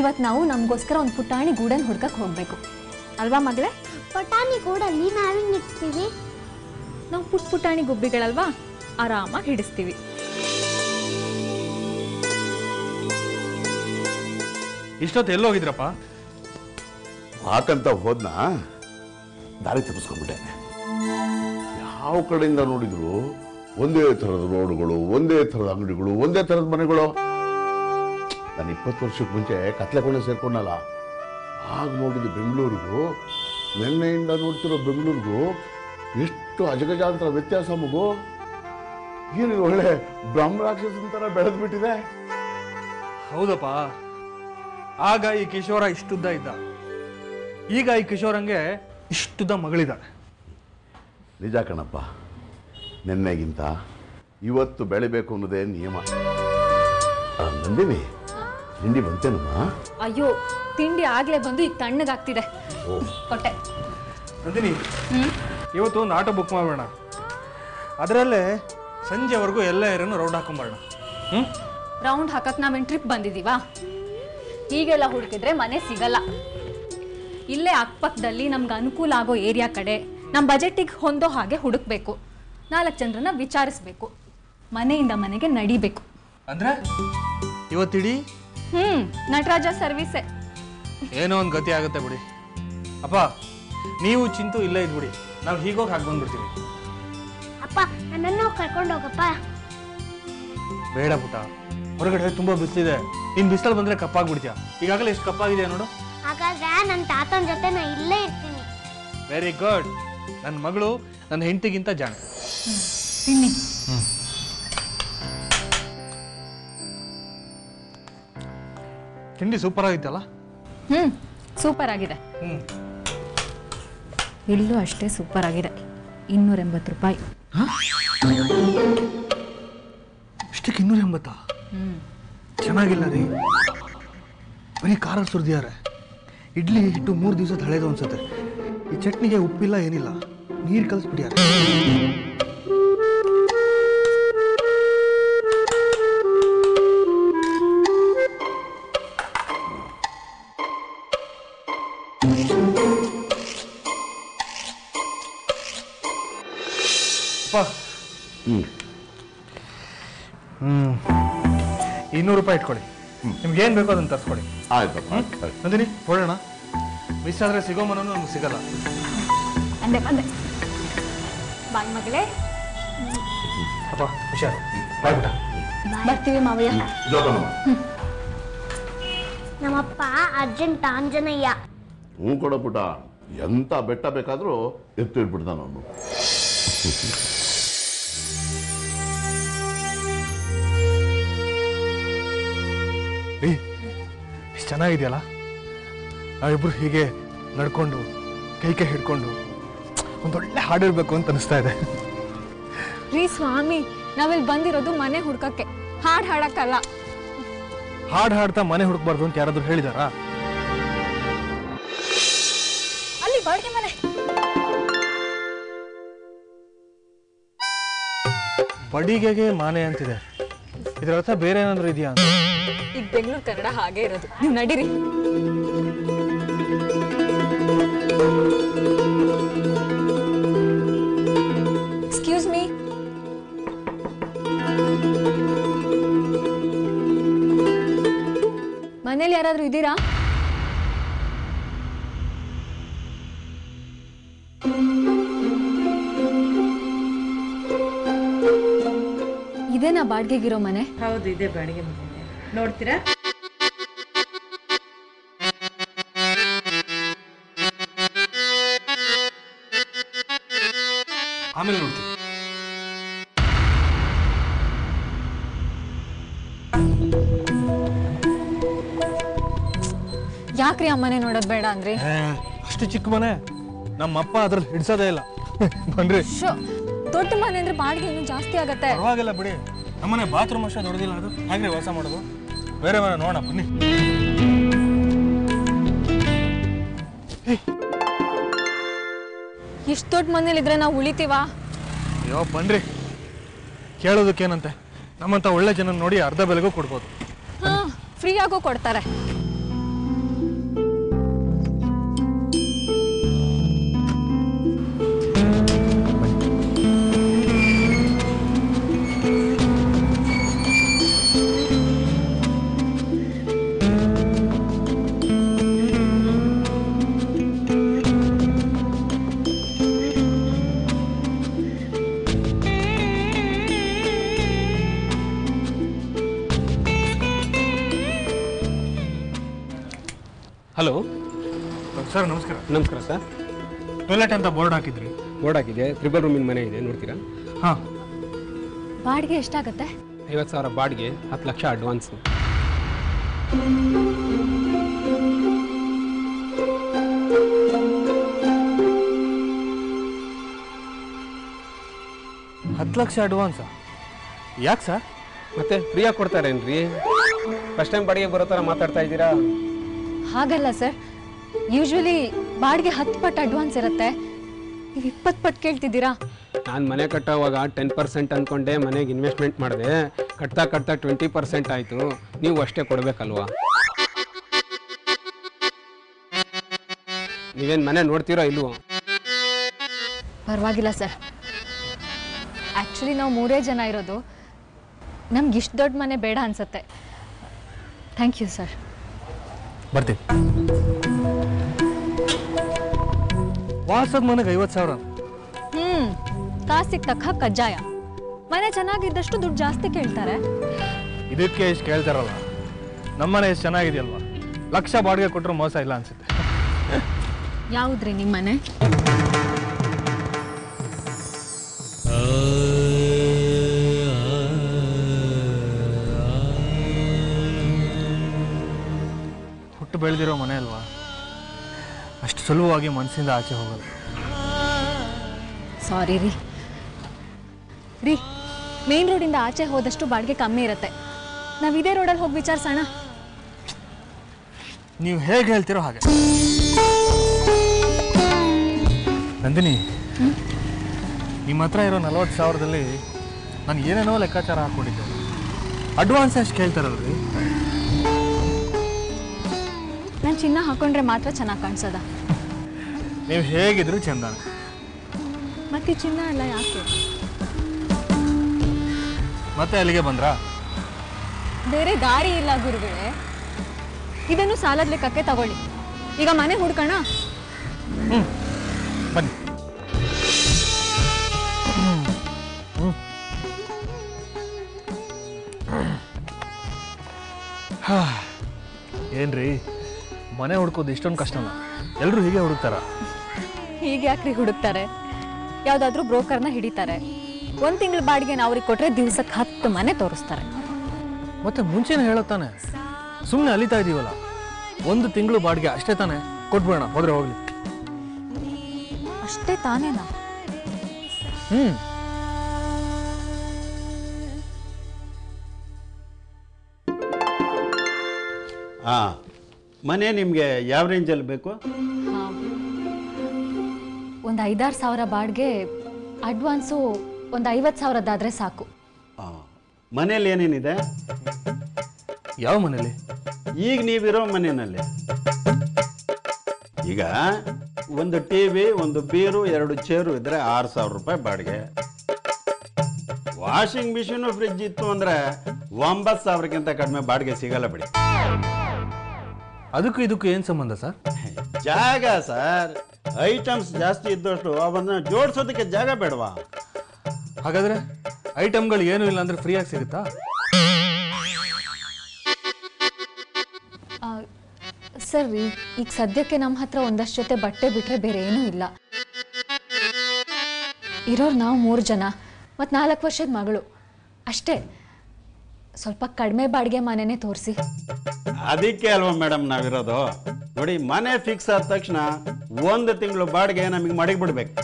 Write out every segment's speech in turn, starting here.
ಇವತ್ತು ನಾವು ನಮಗೋಸ್ಕರ ಒಂದು ಪುಟಾಣಿ ಗೂಡನ್ನು ಹುಡ್ಕಕ್ಕೆ ಹೋಗಬೇಕು ಅಲ್ವಾ ಮಗಳೇ ಪಟಾಣಿ ಕೂಡಲ್ಲಿ ನಾವಿಂಗ್ ನಿಲ್ಸ್ತೀವಿ ನಾವು ಪುಟ್ ಪುಟಾಣಿ ಗುಬ್ಬಿಗಳಲ್ವಾ ಆರಾಮಾಗಿ ಹಿಡಿಸ್ತೀವಿ ಇಷ್ಟೊತ್ತು ಎಲ್ಲೋಗಿದ್ರಪ್ಪ ಮಾತಂತ ಹೋದ್ನ ದಾರಿ ತಪ್ಪಿಸ್ಕೊಂಡ್ಬಿಟ್ಟೆ ಯಾವ ಕಡೆಯಿಂದ ನೋಡಿದ್ರು ಒಂದೇ ಥರದ ರೋಡ್ಗಳು ಒಂದೇ ಥರದ ಅಂಗಡಿಗಳು ಒಂದೇ ಥರದ ಮನೆಗಳು ನಾನು ಇಪ್ಪತ್ತು ವರ್ಷಕ್ಕೆ ಮುಂಚೆ ಕತ್ಲೆಕೊಂಡೆ ಸೇರ್ಕೊಂಡಲ್ಲ ಆಗ ನೋಡಿದ ಬೆಂಗಳೂರಿಗೂ ನಿನ್ನೆಯಿಂದ ನೋಡ್ತಿರೋ ಬೆಂಗಳೂರಿಗೂ ಎಷ್ಟು ಅಜಗಜಾಂತರ ವ್ಯತ್ಯಾಸ ಮಗು ಏನು ಒಳ್ಳೆ ಬ್ರಹ್ಮರಾಕ್ಷಸನ ಥರ ಬೆಳೆದು ಬಿಟ್ಟಿದೆ ಹೌದಪ್ಪ ಆಗ ಈ ಕಿಶೋರ ಇಷ್ಟುದ್ದ ಇದ್ದ ಈಗ ಈ ಕಿಶೋರಂಗೆ ಇಷ್ಟುದ್ದ ಮಗಳಿದ್ದಾಳೆ ನಿಜ ಕಣಪ್ಪ ನಿನ್ನೆಗಿಂತ ಇವತ್ತು ಬೆಳಿಬೇಕು ಅನ್ನೋದೇ ನಿಯಮ ಆ, ನಂದಿನಿ ತಿಂಡಿ ಬಂತೇನಮ್ಮ ಅಯ್ಯೋ ತಿಂಡಿ ಆಗ್ಲೇ ಬಂದು ಈಗ ತಣ್ಣಗಾಗ್ತಿದೆ ಓ ಕೊಟ್ಟೆ ನಂದಿನಿ ಇವತ್ತು ಒಂದು ಆಟೋ ಬುಕ್ ಮಾಡೋಣ ಅದರಲ್ಲೇ ಸಂಜೆವರೆಗೂ ಎಲ್ಲ ಏರನ್ನು ರೌಂಡ್ ಹಾಕೊಂಬರೋಣ ಹ್ಞೂ ರೌಂಡ್ ಹಾಕಕ್ ನಾವೇನು ಟ್ರಿಪ್ ಬಂದಿದ್ದೀವಾ ಹೀಗೆಲ್ಲ ಹುಡುಕಿದ್ರೆ ಮನೆ ಸಿಗಲ್ಲ ಇಲ್ಲೇ ಅಕ್ಕಪಕ್ಕದಲ್ಲಿ ನಮ್ಗೆ ಅನುಕೂಲ ಆಗೋ ಏರಿಯಾ ಕಡೆ ನಮ್ಮ ಬಜೆಟಿಗೆ ಹೊಂದೋ ಹಾಗೆ ಹುಡುಕ್ಬೇಕು ನಾಲ್ಕು ಜನರನ್ನ ವಿಚಾರಿಸ್ಬೇಕು ಮನೆಯಿಂದ ಮನೆಗೆ ನಡಿಬೇಕು ಅಂದ್ರೆ ಇವತ್ತಿಡೀ ಹ್ಮ್ ನಟರಾಜ ಸರ್ವಿಸೇ ಏನೋ ಒಂದು ಗತಿ ಆಗುತ್ತೆ ಬಿಡಿ ಅಪ್ಪ ನೀವು ಚಿಂತು ಇಲ್ಲೇ ಇದ್ಬಿಡಿ ನಾವು ಹೀಗೋಗಿ ಹಾಕಿ ಬಂದ್ಬಿಡ್ತೀವಿ ಅಪ್ಪ ನನ್ನನ್ನು ಕರ್ಕೊಂಡು ಹೋಗಪ್ಪ ಬೇಡ ಪುಟ ಹೊರಗಡೆ ತುಂಬಾ ಬಿಸಿಲಿದೆ ನೀನ್ ಬಿಸಿಲಲ್ಲಿ ಬಂದ್ರೆ ಕಪ್ಪಾಗ್ಬಿಡ್ತೀಯ ಈಗಾಗಲೇ ಎಷ್ಟು ಕಪ್ಪಾಗಿದೆ ನೋಡು ಹಾಗಾದ್ರೆ ನನ್ನ ತಾತನ ಜೊತೆ ನಾ ಇಲ್ಲೇ ಇರ್ತೀನಿ ವೆರಿ ಗುಡ್ ನನ್ನ ಮಗಳು ನನ್ನ ಹೆಂಡತಿಗಿಂತ ಜಾಣ ತಿನ್ನಿ ತಿಂಡಿ ಸೂಪರ್ ಆಗಿತ್ತಲ್ಲ ಹ್ಮ್ ಸೂಪರ್ ಆಗಿದೆ ಹ್ಮ್ ಇಲ್ಲೂ ಅಷ್ಟೇ ಸೂಪರ್ ಆಗಿದೆ ಇನ್ನೂರ ಎಂಬತ್ತು ರೂಪಾಯಿ ಇಷ್ಟಕ್ಕೆ ಇನ್ನೂರ ಎಂಬತ್ತಾ ಚೆನ್ನಾಗಿಲ್ಲ ರೀ ಬರೀ ಖಾರ ಸುರಿದಿದ್ದಾರೆ ಇಡ್ಲಿ ಹಿಟ್ಟು ಮೂರು ದಿವಸ ಹಳೇದು ಅನ್ಸುತ್ತೆ ಈ ಚಟ್ನಿಗೆ ಉಪ್ಪಿಲ್ಲ ಏನಿಲ್ಲ ನೀರು ಕಲಿಸ್ಬಿಟ್ಯಾರೆ ಅಪ್ಪ ಹ್ಮ್ ಹ್ಮ್ ಇನ್ನೂರು ರೂಪಾಯಿ ಇಟ್ಕೊಳ್ಳಿ ನಿಮ್ಗೆ ಏನು ಬೇಕೋ ಅದನ್ನು ತರಿಸ್ಕೊಡಿ ಆಯ್ತಪ್ಪ ನಂದಿನಿ ಹೊಡೋಣ ಮಿಸ್ ಆದರೆ ಸಿಗೋ ಮನೂ ನಮ್ಗೆ ಸಿಗಲ್ಲ ಅಂದೆ ಬಂದೆ ಬಾಯ್ ಮಗಳೇ ಅಪ್ಪ ಹುಷಾರು ಬಾಯ್ ಬಿಟ್ಟ ಬರ್ತೀವಿ ಮಾವಯ್ಯ ಜೋಪಾನಮ್ಮ ನಮ್ಮಪ್ಪ ಅರ್ಜೆಂಟ್ ಆಂಜನೇಯ ಹ್ಞೂ ಕೊಡೋ ಪುಟ ಎಂತ ಬೆಟ್ಟ ಬೇಕಾದರೂ ಎತ್ತು ಇಟ್ಬಿಡ್ತಾನ ಅವನು ಏಯ್ ಇಷ್ಟು ಚೆನ್ನಾಗಿದೆಯಲ್ಲ ನಾವಿಬ್ರು ಹೀಗೆ ನಡ್ಕೊಂಡು ಕೈ ಕೈ ಹಿಡ್ಕೊಂಡು ಒಂದೊಳ್ಳೆ ಹಾಡಿರ್ಬೇಕು ಅಂತ ಅನಿಸ್ತಾ ಇದೆ ರೀ ಸ್ವಾಮಿ ನಾವಿಲ್ಲಿ ಬಂದಿರೋದು ಮನೆ ಹುಡ್ಕಕ್ಕೆ ಹಾಡ್ ಹಾಡಕ್ಕಲ್ಲ ಹಾಡು ಹಾಡ್ತಾ ಮನೆ ಹುಡುಕ್ಬಾರ್ದು ಅಂತ ಯಾರಾದ್ರೂ ಹೇಳಿದಾರಾ ಅಲ್ಲಿ ಬಾಡಿಗೆ ಮನೆ ಬಡಿಗೆಗೆ ಮಾನೆ ಅಂತಿದೆ ಇದರ ಅರ್ಥ ಬೇರೆ ಏನಾದ್ರು ಇದೆಯಾ ಅಂತ ಈಗ ಬೆಂಗಳೂರು ಕನ್ನಡ ಹಾಗೆ ಇರೋದು ನೀವು ನಡೀರಿ ಎಕ್ಸ್ಕ್ಯೂಸ್ ಮೀ ಮನೇಲಿ ಯಾರಾದ್ರೂ ಇದ್ದೀರಾ ಇದೇನಾ ಬಾಡಿಗೆಗಿರೋ ಮನೆ ಹೌದು ಇದೆ ಬಾಡಿಗೆ ಮನೆ ನೋಡ್ತೀರಾ ಆಮೇಲೆ ನೋಡ್ತೀವಿ ಯಾಕ್ರಿ ಆ ಮನೆ ನೋಡೋದು ಬೇಡ ಅಂದ್ರಿ ಏ, ಅಷ್ಟು ಚಿಕ್ಕ ಮನೆ ನಮ್ಮಪ್ಪ ಅದ್ರಲ್ಲಿ ಹಿಡ್ಸೋದೇ ಇಲ್ಲ ಬನ್ರಿ ಶೋ ದೊಡ್ಡ ಮನೆ ಅಂದ್ರೆ ಬಾಡಿಗೆ ಇನ್ನೂ ಜಾಸ್ತಿ ಆಗತ್ತೆ ಪರವಾಗಿಲ್ಲ ಬಿಡಿ ನಮ್ಮನೆ ಬಾತ್ರೂಮ್ ಅಷ್ಟೇ ದೊಡ್ಡದಿಲ್ಲ ಅದು ಹಾಗೆ ವಾಸ ಮಾಡೋದು ಬೇರೆ ಮನೆ ನೋಡೋಣ ಬನ್ನಿ ಇಷ್ಟು ದೊಡ್ಡ ಮನೇಲಿದ್ರೆ ನಾವು ಉಳಿತೀವಾ ಅಯ್ಯೋ ಬನ್ರಿ ಕೇಳೋದಕ್ಕೇನಂತೆ ನಮ್ಮಂತ ಒಳ್ಳೆ ಜನ ನೋಡಿ ಅರ್ಧ ಬೆಲೆಗೂ ಕೊಡ್ಬೋದು ಹಾ ಫ್ರೀ ಆಗೋ ಕೊಡ್ತಾರೆ ಹಲೋ ಸರ್ ನಮಸ್ಕಾರ ನಮಸ್ಕಾರ ಸರ್ ಟೊಯ್ಲೆಟ್ ಅಂತ ಬೋರ್ಡ್ ಹಾಕಿದ್ರಿ ಬೋರ್ಡ್ ಹಾಕಿದೆ ತ್ರಿಬಲ್ ರೂಮಿನ ಮನೆ ಇದೆ ನೋಡ್ತೀರಾ ಹಾಂ ಬಾಡಿಗೆ ಎಷ್ಟಾಗತ್ತೆ ಐವತ್ತು ಸಾವಿರ ಬಾಡಿಗೆ ಹತ್ತು ಲಕ್ಷ ಅಡ್ವಾನ್ಸ್ ಹತ್ತು ಲಕ್ಷ ಅಡ್ವಾನ್ಸಾ ಯಾಕೆ ಸರ್ ಮತ್ತೆ ಫ್ರೀಯಾಗಿ ಕೊಡ್ತಾರೇನ್ರಿ ಫಸ್ಟ್ ಟೈಮ್ ಬಾಡಿಗೆ ಬರೋ ಥರ ಮಾತಾಡ್ತಾ ಇದ್ದೀರಾ ಹಾಗಲ್ಲ ಸರ್ ಯೂಶ್ವಲಿ ಬಾಡಿಗೆ ಹತ್ತು ಪಟ್ಟು ಅಡ್ವಾನ್ಸ್ ಇರುತ್ತೆ ನೀವು ಇಪ್ಪತ್ತು ಪಟ್ಟು ಕೇಳ್ತಿದ್ದೀರಾ ನಾನು ಮನೆ ಕಟ್ಟೋವಾಗ ಟೆನ್ ಪರ್ಸೆಂಟ್ ಅಂದ್ಕೊಂಡೆ ಮನೆಗೆ ಇನ್ವೆಸ್ಟ್ಮೆಂಟ್ ಮಾಡಿದೆ ಕಟ್ತಾ ಕಟ್ತಾ ಟ್ವೆಂಟಿ ಪರ್ಸೆಂಟ್ ಆಯಿತು ನೀವು ಅಷ್ಟೇ ಕೊಡಬೇಕಲ್ವಾ ನೀವೇನು ಮನೆ ನೋಡ್ತೀರೋ ಇಲ್ವೋ ಪರವಾಗಿಲ್ಲ ಸರ್ ಆ್ಯಕ್ಚುಲಿ ನಾವು ಮೂರೇ ಜನ ಇರೋದು ನಮ್ಗೆ ಇಷ್ಟು ದೊಡ್ಡ ಮನೆ ಬೇಡ ಅನ್ಸುತ್ತೆ ಥ್ಯಾಂಕ್ ಯು ಸರ್ ಬರ್ತೀವಿ ವಾಸದ ಮನೆಗೆ ಐವತ್ತು ಸಾವಿರ ಹ್ಞೂ ಕಾಸಿಗೆ ತಕ್ಕ ಕಜ್ಜಾಯ ಮನೆ ಚೆನ್ನಾಗಿದ್ದಷ್ಟು ದುಡ್ಡು ಜಾಸ್ತಿ ಕೇಳ್ತಾರೆ ಇದಕ್ಕೆ ಇಷ್ಟು ಕೇಳ್ತಾರಲ್ಲ ನಮ್ಮನೆ ಎಷ್ಟು ಚೆನ್ನಾಗಿದೆಯಲ್ವಾ ಲಕ್ಷ ಬಾಡಿಗೆ ಕೊಟ್ಟರು ಮೋಸ ಇಲ್ಲ ಅನ್ಸುತ್ತೆ ಯಾವುದ್ರಿ ನಿಮ್ಮ ಮನೆ ಹುಟ್ಟು ಬೆಳೆದಿರೋ ಮನೆ ಅಲ್ವಾ ಅಷ್ಟು ಸುಲಭವಾಗಿ ಮನಸ್ಸಿಂದ ಆಚೆ ಹೋಗಲ್ಲ ಸಾರಿ ರೀ ರೀ ಮೇನ್ ರೋಡಿಂದ ಆಚೆ ಹೋದಷ್ಟು ಬಾಡಿಗೆ ಕಮ್ಮಿ ಇರುತ್ತೆ ನಾವು ಇದೇ ರೋಡಲ್ಲಿ ಹೋಗಿ ವಿಚಾರಿಸೋಣ ನೀವು ಹೇಗೆ ಹೇಳ್ತಿರೋ ಹಾಗೆ ನಂದಿನಿ ನಿಮ್ಮ ಹತ್ರ ಇರೋ ನಲ್ವತ್ತು ಸಾವಿರದಲ್ಲಿ ನಾನು ಏನೇನೋ ಲೆಕ್ಕಾಚಾರ ಹಾಕ್ಕೊಂಡಿದ್ದೆ ಅಡ್ವಾನ್ಸ್ ಎಷ್ಟು ಕೇಳ್ತಾರಲ್ರಿ ನಾನು ಚಿನ್ನ ಹಾಕೊಂಡ್ರೆ ಮಾತ್ರ ಚೆನ್ನಾಗಿ ಕಾಣಿಸೋದ ನೀವು ಹೇಗಿದ್ರು ಚಂದಾನೆ ಮತ್ತೆ ಈ ಚಿನ್ನ ಎಲ್ಲ ಯಾಕೆ ಮತ್ತೆ ಅಲ್ಲಿಗೆ ಬಂದ್ರಾ ಬೇರೆ ದಾರಿ ಇಲ್ಲ ಗುರುಗಳೇ ಇದನ್ನು ಸಾಲದ ಲೆಕ್ಕಕ್ಕೆ ತಗೊಳ್ಳಿ ಈಗ ಮನೆ ಹುಡ್ಕೋಣ ಬನ್ನಿ ಹಾ. ಏನ್ರಿ ಮನೆ ಹುಡ್ಕೋದು ಇಷ್ಟೊಂದು ಕಷ್ಟನ ಎಲ್ಲರೂ ಹೀಗೆ ಹುಡುಕ್ತಾರ ಹೀಗೆ ಯಾಕ್ರಿ ಹುಡುಕ್ತಾರೆ ಯಾವುದಾದ್ರೂ ಬ್ರೋಕರ್ನ ಹಿಡಿತಾರೆ ಒಂದು ತಿಂಗಳ ಬಾಡಿಗೆನ ಅವ್ರಿಗೆ ಕೊಟ್ರೆ ದಿವ್ಸಕ್ಕೆ ಹತ್ತು ಮನೆ ತೋರಿಸ್ತಾರೆ ಮತ್ತೆ ಮುಂಚೆನೇ ಹೇಳುತ್ತಾನೆ ಸುಮ್ಮನೆ ಅಲಿತಾ ಇದೀವಲ್ಲ ಒಂದು ತಿಂಗಳು ಬಾಡಿಗೆ ಅಷ್ಟೇ ತಾನೆ ಕೊಟ್ಬಿಡೋಣ ಹೋದ್ರೆ ಹೋಗ್ಲಿ ಅಷ್ಟೇ ತಾನೇನಾ ಹ್ಮ್ ಹಾಂ ಮನೆ ನಿಮಗೆ ಯಾವ ರೇಂಜಲ್ಲಿ ಬೇಕು ಒಂದು ಐದಾರು ಸಾವಿರ ಬಾಡಿಗೆ ಅಡ್ವಾನ್ಸು ಒಂದು ಐವತ್ತು ಸಾವಿರದ್ದಾದರೆ ಸಾಕು ಹಾಂ ಮನೇಲಿ ಏನೇನಿದೆ ಯಾವ ಮನೇಲಿ ಈಗ ನೀವಿರೋ ಮನೆಯಲ್ಲಿ ಈಗ ಒಂದು ಟಿ ವಿ ಒಂದು ಬೀರು ಎರಡು ಚೇರು ಇದ್ರೆ ಆರು ಸಾವಿರ ರೂಪಾಯಿ ಬಾಡಿಗೆ ವಾಷಿಂಗ್ ಮಿಷಿನು ಫ್ರಿಜ್ ಇತ್ತು ಅಂದರೆ ಒಂಬತ್ತು ಸಾವಿರಕ್ಕಿಂತ ಕಡಿಮೆ ಬಾಡಿಗೆ ಸಿಗಲ್ಲ ಬಿಡಿ ಅದಕ್ಕೂ ಇದಕ್ಕೂ ಏನು ಸಂಬಂಧ ಸರ್ ಜಾಗ ಸರ್ ಐಟಮ್ಸ್ ಜಾಸ್ತಿ ಇದ್ದಷ್ಟು ಅವನ್ನ ಜೋಡಿಸೋದಕ್ಕೆ ಜಾಗ ಬೇಡವಾ ಹಾಗಾದ್ರೆ ಐಟಮ್ಗಳು ಏನೂ ಇಲ್ಲ ಅಂದ್ರೆ ಫ್ರೀಯಾಗಿ ಸಿಗುತ್ತಾ ಆ, ಸರ್ ಈ- ಈಗ ಸದ್ಯಕ್ಕೆ ನಮ್ಮ ಹತ್ರ ಒಂದಷ್ಟು ಜೊತೆ ಬಟ್ಟೆ ಬಿಟ್ಟರೆ ಬೇರೆ ಏನೂ ಇಲ್ಲ ಇರೋರು ನಾವು ಮೂರು ಜನ ಮತ್ತು ನಾಲ್ಕು ವರ್ಷದ ಮಗಳು ಅಷ್ಟೇ ಸ್ವಲ್ಪ ಕಡಿಮೆ ಬಾಡಿಗೆ ಮನೆನೇ ತೋರಿಸಿ ಅದಕ್ಕೆ ಅಲ್ವಾ ಮೇಡಮ್ ನಾವಿರೋದು ನೋಡಿ ಮನೆ ಫಿಕ್ಸ್ ಆದ ತಕ್ಷಣ ಒಂದು ತಿಂಗಳು ಬಾಡಿಗೆ ನಮಗೆ ಮಡಗಿಬಿಡ್ಬೇಕು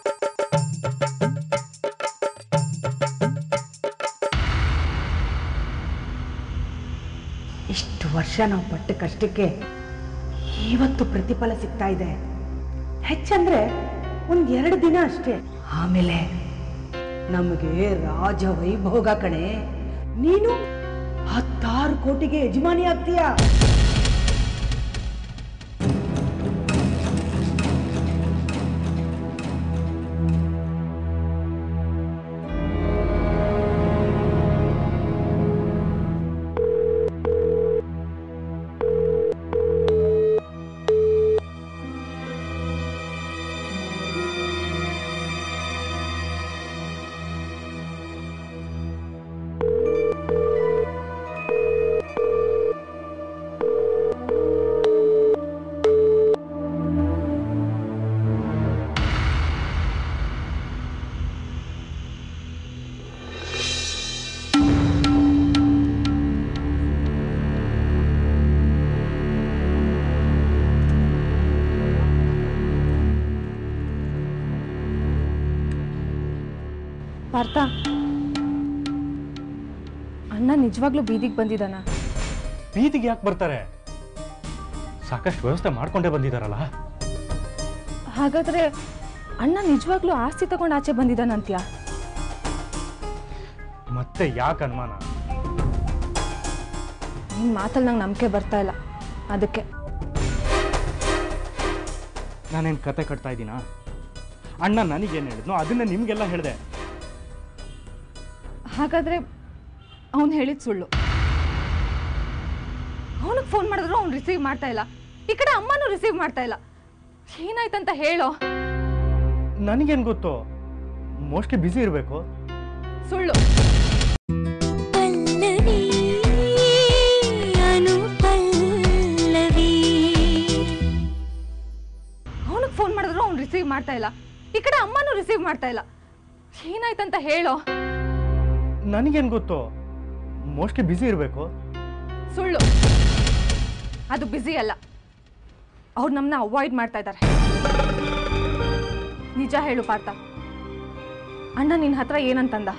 ಇಷ್ಟು ವರ್ಷ ನಾವು ಪಟ್ಟ ಕಷ್ಟಕ್ಕೆ ಇವತ್ತು ಪ್ರತಿಫಲ ಸಿಗ್ತಾ ಇದೆ ಹೆಚ್ಚಂದ್ರೆ ಒಂದ್ ಎರಡು ದಿನ ಅಷ್ಟೇ ಆಮೇಲೆ ನಮಗೆ ರಾಜ ವೈಭೋಗ ಕಣೆ ನೀನು ಹತ್ತಾರು ಕೋಟಿಗೆ ಯಜಮಾನಿ ಆಗ್ತೀಯಾ ಪಾರ್ಥ ಅಣ್ಣ ನಿಜವಾಗ್ಲೂ ಬೀದಿಗೆ ಬಂದಿದ್ದಾನ ಬೀದಿಗೆ ಯಾಕೆ ಬರ್ತಾರೆ ಸಾಕಷ್ಟು ವ್ಯವಸ್ಥೆ ಮಾಡ್ಕೊಂಡೇ ಬಂದಿದಾರಲ್ಲ ಹಾಗಾದ್ರೆ ಅಣ್ಣ ನಿಜವಾಗ್ಲೂ ಆಸ್ತಿ ತಗೊಂಡು ಆಚೆ ಬಂದಿದ್ದಾನಂತ್ಯಾ ಮತ್ತೆ ಯಾಕೆ ಅನುಮಾನ ನಿನ್ನ ಮಾತಲ್ಲಿ ನಂಗೆ ನಂಬಿಕೆ ಬರ್ತಾ ಇಲ್ಲ ಅದಕ್ಕೆ ನಾನೇನು ಕತೆ ಕಟ್ತಾ ಇದ್ದೀನಾ ಅಣ್ಣ ನನಗೇನು ಹೇಳಿದ್ನೋ ಅದನ್ನ ನಿಮಗೆಲ್ಲ ಹೇಳಿದೆ ಹಾಗಾದ್ರೆ ಅವನು ಹೇಳಿದ ಸುಳ್ಳು ಅವನಿಗೆ ಫೋನ್ ಮಾಡಿದ್ರು ಅವ್ನು ರಿಸೀವ್ ಮಾಡ್ತಾ ಇಲ್ಲ ಈ ಕಡೆ ಅಮ್ಮನೂ ರಿಸೀವ್ ಮಾಡ್ತಾ ಇಲ್ಲ ಏನಾಯ್ತಂತ ಹೇಳೋ ನನಗೇನು ಗೊತ್ತು ಮೋಸ್ಟ್ಲಿ ಬ್ಯುಸಿ ಇರಬೇಕು ಸುಳ್ಳು ಪಲ್ಲವಿ ಅನುಪಲ್ಲವಿ ಅವನಿಗೆ ಫೋನ್ ಮಾಡಿದ್ರು ಅವ್ನು ರಿಸೀವ್ ಮಾಡ್ತಾ ಇಲ್ಲ ಈ ಕಡೆ ಅಮ್ಮನೂ ರಿಸೀವ್ ಮಾಡ್ತಾ ಇಲ್ಲ ಏನಾಯ್ತಂತ ಹೇಳೋ ನನಗೇನು ಗೊತ್ತು ಮೋಸ್ಟ್ಲಿ ಬ್ಯುಸಿ ಇರಬೇಕು ಸುಳ್ಳು ಅದು ಬ್ಯುಸಿ ಅಲ್ಲ ಅವ್ರು ನಮ್ಮನ್ನ ಅವಾಯ್ಡ್ ಮಾಡ್ತಾ ಇದ್ದಾರೆ ನಿಜ ಹೇಳು ಪಾರ್ಥ ಅಣ್ಣ ನಿನ್ನ ಹತ್ರ ಏನಂತಂದ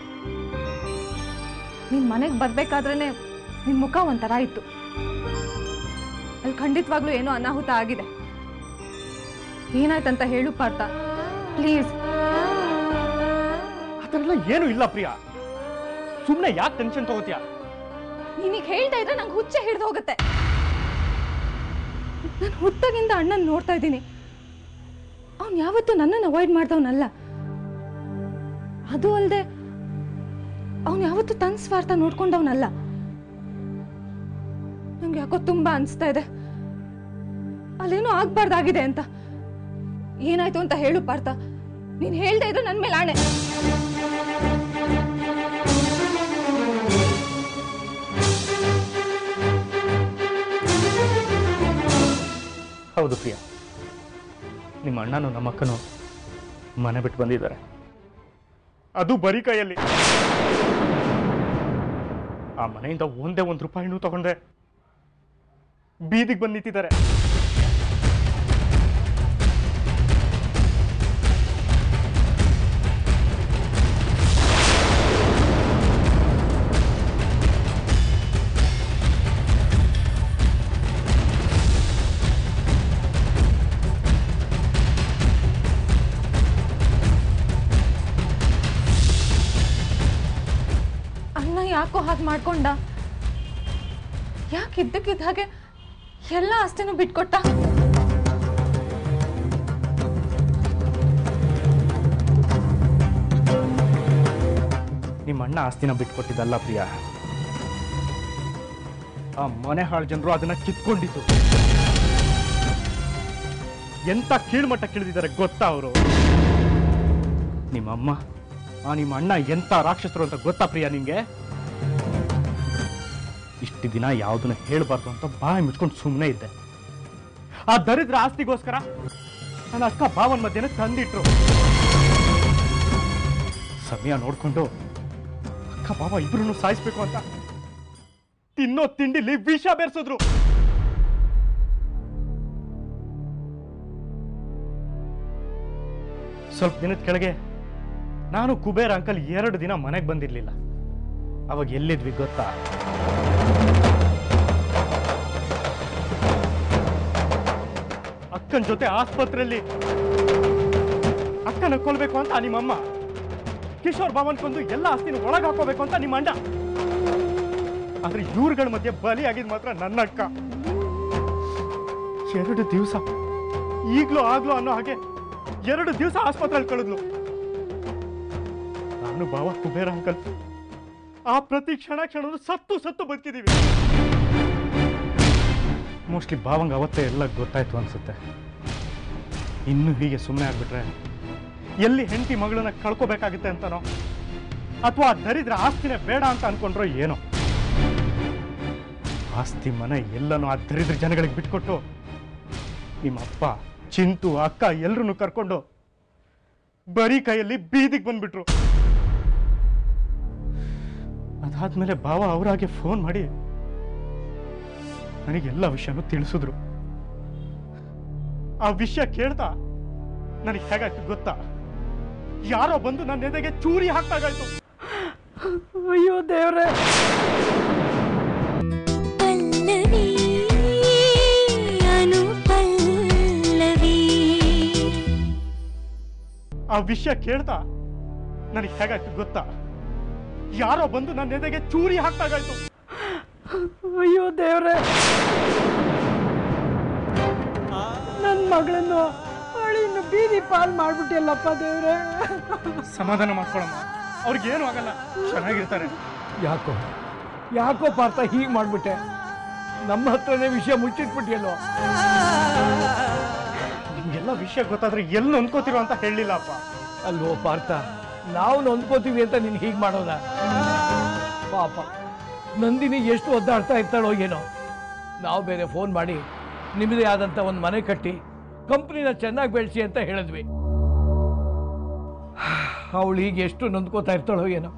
ನಿನ್ ಮನೆಗೆ ಬರ್ಬೇಕಾದ್ರೇನೆ ನಿನ್ ಮುಖ ಒಂಥರ ಇತ್ತು ಅಲ್ಲಿ ಖಂಡಿತವಾಗ್ಲೂ ಏನೋ ಅನಾಹುತ ಆಗಿದೆ ಏನಾಯ್ತಂತ ಹೇಳು ಪಾರ್ಥ ಪ್ಲೀಸ್ ಆ ಥರ ಎಲ್ಲ ಏನೂ ಇಲ್ಲ ಪ್ರಿಯಾ ಸುಮ್ಮನೆ ಯಾಕೆ ಟೆನ್ಷನ್ ತಗೋತೀಯಾ ನೀನೀಗ ಹೇಳ್ತಾ ಇದ್ರೆ ನಂಗೆ ಹುಚ್ಚೆ ಹಿಡ್ದು ಹೋಗುತ್ತೆ ನಾನು ಹುಟ್ಟಾಗಿಂದ ಅಣ್ಣನ ನೋಡ್ತಾ ಇದ್ದೀನಿ ಅವ್ನು ಯಾವತ್ತೂ ನನ್ನನ್ನು ಅವಾಯ್ಡ್ ಮಾಡ್ದವನಲ್ಲ ಅದು ಅಲ್ಲದೆ ಅವನು ಯಾವತ್ತೂ ತನ್ನ ಸ್ವಾರ್ಥ ನೋಡ್ಕೊಂಡವನಲ್ಲ ನಂಗೆ ಯಾಕೋ ತುಂಬಾ ಅನಿಸ್ತಾ ಇದೆ ಅಲ್ಲೇನೋ ಆಗ್ಬಾರ್ದಾಗಿದೆ ಅಂತ ಏನಾಯ್ತು ಅಂತ ಹೇಳು ಪಾರ್ಥ ನೀನು ಹೇಳ್ತಾ ಇದ್ರೆ ನನ್ನ ಮೇಲೆ ಆಣೆ ಹೌದು ಪ್ರಿಯಾ ನಿಮ್ಮ ಅಣ್ಣನೂ ನಮ್ಮ ಅಕ್ಕನೂ ಮನೆ ಬಿಟ್ಟು ಬಂದಿದ್ದಾರೆ ಅದು ಬರೀ ಕೈಯಲ್ಲಿ ಆ ಮನೆಯಿಂದ ಒಂದೇ ಒಂದು ರೂಪಾಯಿನೂ ತಗೊಂಡೆ ಬೀದಿಗೆ ಬಂದು ನಿಂತಿದ್ದಾರೆ ಅಣ್ಣ ಯಾಕೋ ಹಾಗೆ ಮಾಡ್ಕೊಂಡ ಯಾಕೆ ಇದ್ದಕ್ಕಿದ್ದ ಹಾಗೆ ಎಲ್ಲ ಆಸ್ತಿನೂ ಬಿಟ್ಕೊಟ್ಟ ನಿಮ್ಮ ಅಣ್ಣ ಆಸ್ತಿನ ಬಿಟ್ಕೊಟ್ಟಿದ್ದಲ್ಲ ಪ್ರಿಯಾ ಆ ಮನೆ ಹಾಳು ಜನರು ಅದನ್ನ ಕಿತ್ಕೊಂಡಿದ್ದು ಎಂತ ಕೀಳ್ಮಟ್ಟ ಕೀಳ್ದಿದ್ದಾರೆ ಗೊತ್ತಾ ಅವರು ನಿಮ್ಮಮ್ಮ ಆ ನಿಮ್ಮ ಅಣ್ಣ ಎಂತ ರಾಕ್ಷಸರು ಅಂತ ಗೊತ್ತಾ ಪ್ರಿಯಾ ನಿಮ್ಗೆ ಇಷ್ಟು ದಿನ ಯಾವುದನ್ನ ಹೇಳ್ಬಾರ್ದು ಅಂತ ಬಾಯಿ ಮುಚ್ಕೊಂಡು ಸುಮ್ಮನೆ ಇದ್ದೆ ಆ ದರಿದ್ರ ಆಸ್ತಿಗೋಸ್ಕರ ನನ್ನ ಅಕ್ಕ ಭಾವನ್ ಮಧ್ಯೆ ತಂದಿಟ್ರು ಸಮಯ ನೋಡ್ಕೊಂಡು ಅಕ್ಕ ಬಾಬಾ ಇಬ್ರು ಸಾಯಿಸ್ಬೇಕು ಅಂತ ತಿನ್ನೋ ತಿಂಡಿಲಿ ವಿಷ ಬೆರೆಸಿದ್ರು ಸ್ವಲ್ಪ ದಿನದ ಕೆಳಗೆ ನಾನು ಕುಬೇರ್ ಅಂಕಲ್ ಎರಡು ದಿನ ಮನೆಗೆ ಬಂದಿರ್ಲಿಲ್ಲ ಅವಾಗ ಎಲ್ಲಿದ್ವಿ ಗೊತ್ತಾ ಅಕ್ಕನ ಜೊತೆ ಆಸ್ಪತ್ರೆಯಲ್ಲಿ ಅಕ್ಕನ ಕೊಲ್ಬೇಕು ಅಂತ ನಿಮ್ಮಮ್ಮ ಕಿಶೋರ್ ಭವನ್ ಕೊಂದು ಎಲ್ಲ ಆಸ್ತಿನ ಒಳಗೆ ಹಾಕೋಬೇಕು ಅಂತ ನಿಮ್ಮ ಅಣ್ಣ ಆದ್ರೆ ಇವ್ರುಗಳ ಮಧ್ಯೆ ಬಲಿ ಆಗಿದ್ ಮಾತ್ರ ನನ್ನ ಅಕ್ಕ ಎರಡು ದಿವಸ ಈಗ್ಲೂ ಆಗ್ಲೂ ಅನ್ನೋ ಹಾಗೆ ಎರಡು ದಿವಸ ಆಸ್ಪತ್ರೆಯಲ್ಲಿ ಕಳೆದ್ಲು ನಾನು ಭಾವ ಕುಬೇರ ಅಂಕಲ್ ಆ ಪ್ರತಿ ಕ್ಷಣ ಕ್ಷಣನು ಸತ್ತು ಸತ್ತು ಬದುಕಿದೀವಿ ಮೋಸ್ಟ್ಲಿ ಭಾವಂಗ ಅವತ್ತೇ ಎಲ್ಲ ಗೊತ್ತಾಯ್ತು ಅನ್ಸುತ್ತೆ ಇನ್ನು ಹೀಗೆ ಸುಮ್ಮನೆ ಆಗ್ಬಿಟ್ರೆ ಎಲ್ಲಿ ಹೆಂಡತಿ ಮಗಳನ್ನ ಕಳ್ಕೋಬೇಕಾಗುತ್ತೆ ಅಂತನೋ ಅಥವಾ ದರಿದ್ರ ಆಸ್ತಿನೇ ಬೇಡ ಅಂತ ಅನ್ಕೊಂಡ್ರೋ ಏನೋ ಆಸ್ತಿ ಮನೆ ಎಲ್ಲನೂ ಆ ದರಿದ್ರ ಜನಗಳಿಗೆ ಬಿಟ್ಕೊಟ್ಟು ನಿಮ್ಮ ಅಪ್ಪ ಚಿಂತು ಅಕ್ಕ ಎಲ್ರನ್ನೂ ಕರ್ಕೊಂಡು ಬರೀ ಕೈಯಲ್ಲಿ ಬೀದಿಗೆ ಬಂದ್ಬಿಟ್ರು ಅದಾದ್ಮೇಲೆ ಭಾವ ಅವರಾಗೆ ಫೋನ್ ಮಾಡಿ ನನಗೆಲ್ಲ ವಿಷಯನೂ ತಿಳಿಸಿದ್ರು ಆ ವಿಷಯ ಕೇಳ್ತಾ ನನಗೆ ಹೇಗಾಯ್ತು ಗೊತ್ತಾ ಯಾರೋ ಬಂದು ನನ್ನ ಎದೆಗೆ ಚೂರಿ ಹಾಕ್ದಾಗಾಯ್ತು ಅಯ್ಯೋ ದೇವ್ರೆ ಪಲ್ಲವಿ ಅನು ಪಲ್ಲವಿ ಆ ವಿಷಯ ಕೇಳ್ತಾ ನನಗೆ ಹೇಗಾಯ್ತು ಗೊತ್ತಾ ಯಾರೋ ಬಂದು ನನ್ನ ಎದೆಗೆ ಚೂರಿ ಹಾಕ್ದಾಗಾಯ್ತು ಅಯ್ಯೋ ದೇವ್ರೆ ನನ್ನ ಮಗಳನ್ನು ಅಳಿನ ಬೀದಿ ಪಾಲ್ ಮಾಡ್ಬಿಟ್ಟಿಲ್ಲಪ್ಪ ದೇವ್ರೆ ಸಮಾಧಾನ ಮಾಡ್ಕೊಳಮ್ಮ ಅವ್ರಿಗೇನು ಆಗಲ್ಲ ಚೆನ್ನಾಗಿರ್ತಾರೆ ಯಾಕೋ ಯಾಕೋ ಪಾರ್ಥ ಹೀಗೆ ಮಾಡ್ಬಿಟ್ಟೆ ನಮ್ಮ ಹತ್ರನೇ ವಿಷಯ ಮುಚ್ಚಿಟ್ಬಿಟ್ಟಿಯಲ್ಲೋ ನಿಮ್ಗೆಲ್ಲ ವಿಷಯ ಗೊತ್ತಾದ್ರೆ ಎಲ್ಲಿ ಅನ್ಕೋತಿರೋ ಅಂತ ಹೇಳಿಲ್ಲಪ್ಪ ಅಲ್ವೋ ಪಾರ್ಥ ನಾವು ನೊಂದ್ಕೋತೀವಿ ಅಂತ ನೀನು ಹೀಗೆ ಮಾಡೋದ ಪಾಪ ನಂದಿನಿ ಎಷ್ಟು ಒದ್ದಾಡ್ತಾ ಇರ್ತಾಳೋ ಏನೋ ನಾವು ಬೇರೆ ಫೋನ್ ಮಾಡಿ ನಿಮ್ಮದೇ ಆದಂಥ ಒಂದು ಮನೆ ಕಟ್ಟಿ ಕಂಪ್ನಿನ ಚೆನ್ನಾಗಿ ಬೆಳೆಸಿ ಅಂತ ಹೇಳಿದ್ವಿ ಅವಳು ಈಗ ಎಷ್ಟು ನೊಂದ್ಕೋತಾ ಇರ್ತಾಳೋ ಏನೋ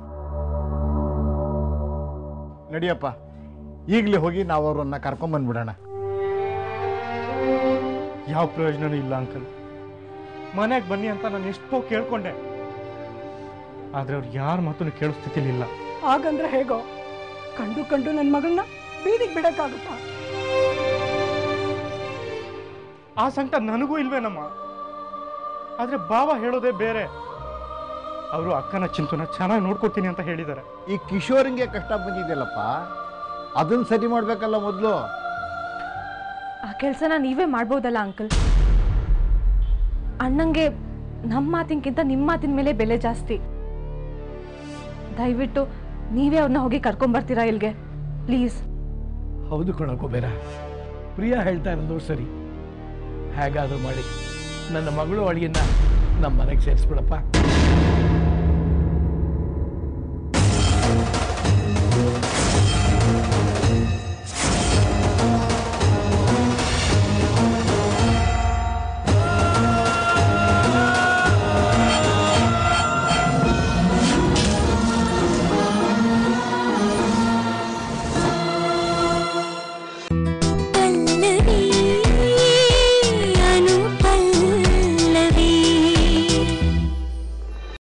ನಡಿಯಪ್ಪ ಈಗಲೇ ಹೋಗಿ ನಾವು ಅವರನ್ನ ಕರ್ಕೊಂಬಂದ್ಬಿಡೋಣ ಯಾವ ಪ್ರಯೋಜನನೂ ಇಲ್ಲ ಅಂಕಲ್ ಮನೆಗೆ ಬನ್ನಿ ಅಂತ ನಾನು ಎಷ್ಟೋ ಕೇಳ್ಕೊಂಡೆ ಆದ್ರೆ ಅವ್ರು ಯಾರ ಮಾತನ್ನು ಕೇಳೋ ಸ್ಥಿತಿಲಿಲ್ಲ ಹಾಗಂದ್ರೆ ಹೇಗೋ ಕಂಡು ಕಂಡು ನನ್ನ ಮಗಳನ್ನ ಬೀದಿಗೆ ಬಿಡಕ್ಕಾಗುತ್ತಾ ಆ ಸಂಕಟ ನನಗೂ ಇಲ್ವೇನಮ್ಮ ಆದ್ರೆ ಬಾವ ಹೇಳೋದೇ ಬೇರೆ ಅವರು ಅಕ್ಕನ ಚಿಂತನ ಚೆನ್ನಾಗಿ ನೋಡ್ಕೊತೀನಿ ಅಂತ ಹೇಳಿದ್ದಾರೆ ಈ ಕಿಶೋರಿಂಗೆ ಕಷ್ಟ ಬಂದಿದೆಯಲ್ಲಪ್ಪ ಅದನ್ನ ಸರಿ ಮಾಡ್ಬೇಕಲ್ಲ ಮೊದಲು ಆ ಕೆಲಸನ ನೀವೇ ಮಾಡ್ಬೋದಲ್ಲ ಅಂಕಲ್ ಅಣ್ಣಂಗೆ ನಮ್ಮ ಮಾತಿನ್ಕಿಂತ ನಿಮ್ಮ ಮಾತಿನ ಮೇಲೆ ಬೆಲೆ ಜಾಸ್ತಿ ದಯವಿಟ್ಟು ನೀವೇ ಅವ್ರನ್ನ ಹೋಗಿ ಕರ್ಕೊಂಬರ್ತೀರಾ ಇಲ್ಗೆ ಪ್ಲೀಸ್ ಹೌದು ಕಣಕ್ಕೋ ಬೇಡ ಪ್ರಿಯಾ ಹೇಳ್ತಾ ಇರೋದು ಸರಿ ಹೇಗಾದರೂ ಮಾಡಿ ನನ್ನ ಮಗಳು ಅಳಿಯನ್ನ ನಮ್ಮ ಮನೆಗೆ ಸೇರಿಸ್ಬಿಡಪ್ಪ